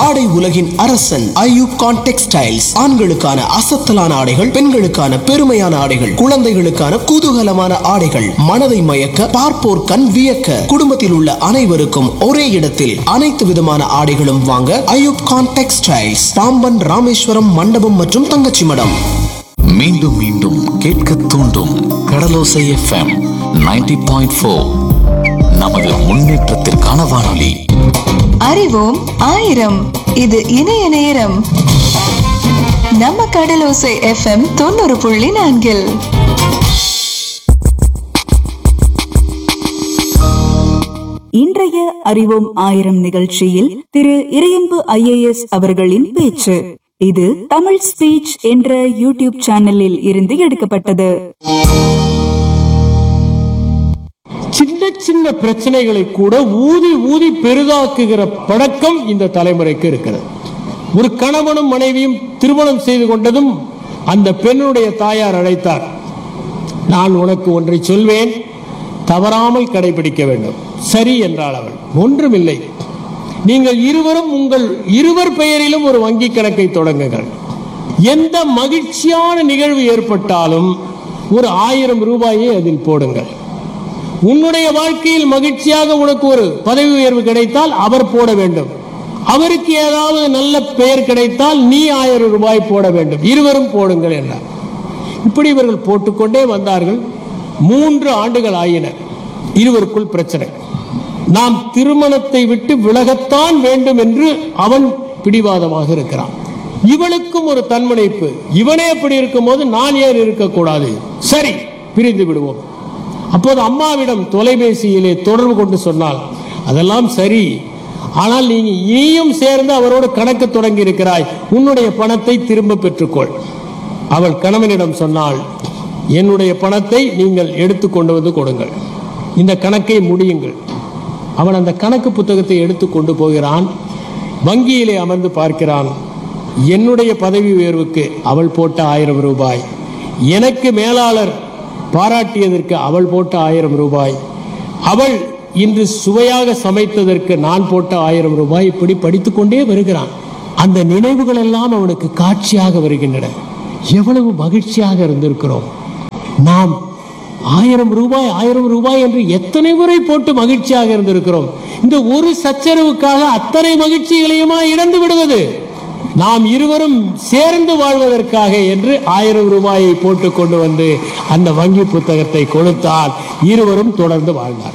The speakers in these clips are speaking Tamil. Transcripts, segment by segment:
ஆடை உலகின் அரசன் ஐயூப் கான் டெக்ஸ்டைல்ஸ் ஆண்களுக்கான அசத்தலான ஆடைகள் பெண்களுக்கான பெருமையான ஆடைகள் குழந்தைகளுக்கான குதூகலமான ஆடைகள் மனதை மயக்க பார்ப்போர் கண் வியக்க குடும்பத்தில் உள்ள அனைவருக்கும் ஒரே இடத்தில் அனைத்து விதமான ஆடைகளும் வாங்க ஐயூப் கான் டெக்ஸ்டைல்ஸ் பாம்பன் ராமேஸ்வரம் மண்டபம் மற்றும் தங்கச்சி மடம் மீண்டும் மீண்டும் கேட்க தூண்டும் கடலோசை எஃப்எம் 90.4 பாயிண்ட் ஃபோர் நமது முன்னேற்றத்திற்கான வானொலி அறிவோம் ஆயிரம் இது இணைய நேரம் நம்ம கடலோசை எஃப்எம் தொண்ணூறு புள்ளி நான்கில் இன்றைய அறிவோம் ஆயிரம் நிகழ்ச்சியில் திரு இறையன்பு ஐஏஎஸ் அவர்களின் பேச்சு இது தமிழ் ஸ்பீச் என்ற யூடியூப் சேனலில் இருந்து எடுக்கப்பட்டது சின்ன சின்ன பிரச்சனைகளை கூட ஊதி ஊதி பெரிதாக்குகிற பழக்கம் இந்த தலைமுறைக்கு இருக்கிறது ஒரு கணவனும் மனைவியும் திருமணம் செய்து கொண்டதும் அந்த பெண்ணுடைய தாயார் அழைத்தார் நான் உனக்கு ஒன்றை சொல்வேன் தவறாமல் கடைபிடிக்க வேண்டும் சரி என்றாள் அவள் ஒன்றுமில்லை நீங்கள் இருவரும் உங்கள் இருவர் பெயரிலும் ஒரு வங்கி கணக்கை தொடங்குங்கள் எந்த மகிழ்ச்சியான நிகழ்வு ஏற்பட்டாலும் ஒரு ஆயிரம் ரூபாயை அதில் போடுங்கள் உன்னுடைய வாழ்க்கையில் மகிழ்ச்சியாக உனக்கு ஒரு பதவி உயர்வு கிடைத்தால் அவர் போட வேண்டும் அவருக்கு ஏதாவது நல்ல பெயர் கிடைத்தால் நீ ஆயிரம் ரூபாய் போட வேண்டும் இருவரும் போடுங்கள் என்றார் இப்படி இவர்கள் போட்டுக்கொண்டே வந்தார்கள் மூன்று ஆண்டுகள் ஆயின இருவருக்குள் பிரச்சனை நாம் திருமணத்தை விட்டு விலகத்தான் வேண்டும் என்று அவன் பிடிவாதமாக இருக்கிறான் இவளுக்கும் ஒரு தன்முனைப்பு இவனே அப்படி இருக்கும்போது நான் ஏன் இருக்கக்கூடாது சரி பிரிந்து விடுவோம் அப்போது அம்மாவிடம் தொலைபேசியிலே தொடர்பு கொண்டு சொன்னால் அதெல்லாம் சரி ஆனால் நீ நீயும் சேர்ந்து அவரோடு கணக்கு தொடங்கி இருக்கிறாய் உன்னுடைய பணத்தை திரும்ப பெற்றுக்கொள் அவள் கணவனிடம் சொன்னாள் என்னுடைய பணத்தை நீங்கள் எடுத்து கொண்டு வந்து கொடுங்கள் இந்த கணக்கை முடியுங்கள் அவன் அந்த கணக்கு புத்தகத்தை எடுத்து கொண்டு போகிறான் வங்கியிலே அமர்ந்து பார்க்கிறான் என்னுடைய பதவி உயர்வுக்கு அவள் போட்ட ஆயிரம் ரூபாய் எனக்கு மேலாளர் பாராட்டியதற்கு அவள் போட்ட ஆயிரம் ரூபாய் அவள் இன்று சுவையாக சமைத்ததற்கு நான் போட்ட ஆயிரம் ரூபாய் இப்படி படித்துக்கொண்டே வருகிறான் அந்த நினைவுகள் எல்லாம் அவனுக்கு காட்சியாக வருகின்றன எவ்வளவு மகிழ்ச்சியாக இருந்திருக்கிறோம் நாம் ஆயிரம் ரூபாய் ஆயிரம் ரூபாய் என்று எத்தனை முறை போட்டு மகிழ்ச்சியாக இருந்திருக்கிறோம் இந்த ஒரு சச்சரவுக்காக அத்தனை மகிழ்ச்சிகளையுமா இழந்து விடுவது நாம் இருவரும் சேர்ந்து வாழ்வதற்காக என்று ஆயிரம் ரூபாயை போட்டு கொண்டு வந்து அந்த வங்கி புத்தகத்தை கொடுத்தால் இருவரும் தொடர்ந்து வாழ்ந்தார்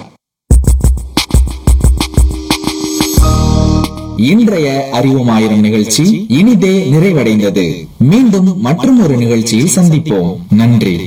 இன்றைய அறிவும் ஆயிரம் நிகழ்ச்சி இனிதே நிறைவடைந்தது மீண்டும் மற்றும் ஒரு நிகழ்ச்சியில் சந்திப்போம் நன்றி